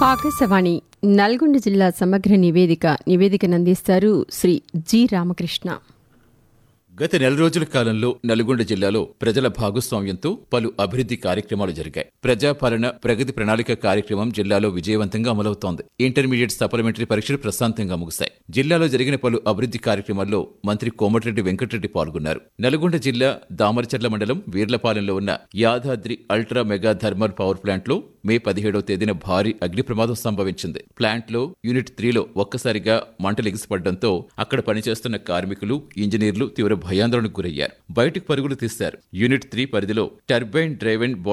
ఆకాశవాణి నల్గొండ జిల్లా సమగ్ర నివేదిక నివేదికను అందిస్తారు శ్రీ జి రామకృష్ణ గత నెల రోజుల కాలంలో నల్గొండ జిల్లాలో ప్రజల భాగస్వామ్యంతో పలు అభివృద్ధి కార్యక్రమాలు జరిగాయి ప్రజాపాలన ప్రగతి ప్రణాళిక కార్యక్రమం జిల్లాలో విజయవంతంగా అమలవుతోంది ఇంటర్మీడియట్ సప్లిమెంటరీ పరీక్షలు ప్రశాంతంగా ముగిశాయి జిల్లాలో జరిగిన పలు అభివృద్ధి కార్యక్రమాల్లో మంత్రి కోమటిరెడ్డి వెంకటరెడ్డి పాల్గొన్నారు నల్గొండ జిల్లా దామరచర్ల మండలం వీర్లపాలెంలో ఉన్న Yadadri ultra mega thermal power ప్లాంట్లో మే పదిహేడవ తేదీన భారీ అగ్ని ప్రమాదం సంభవించింది ప్లాంట్లో యూనిట్ త్రీలో ఒక్కసారిగా మంటలు ఎగిసిపడడంతో అక్కడ పనిచేస్తున్న కార్మికులు ఇంజనీర్లు తీవ్ర భయాందోళనకు గురయ్యారు బయటకు పరుగులు తీశారు యూనిట్ త్రీ పరిధిలో టర్బైన్ డ్రైవెన్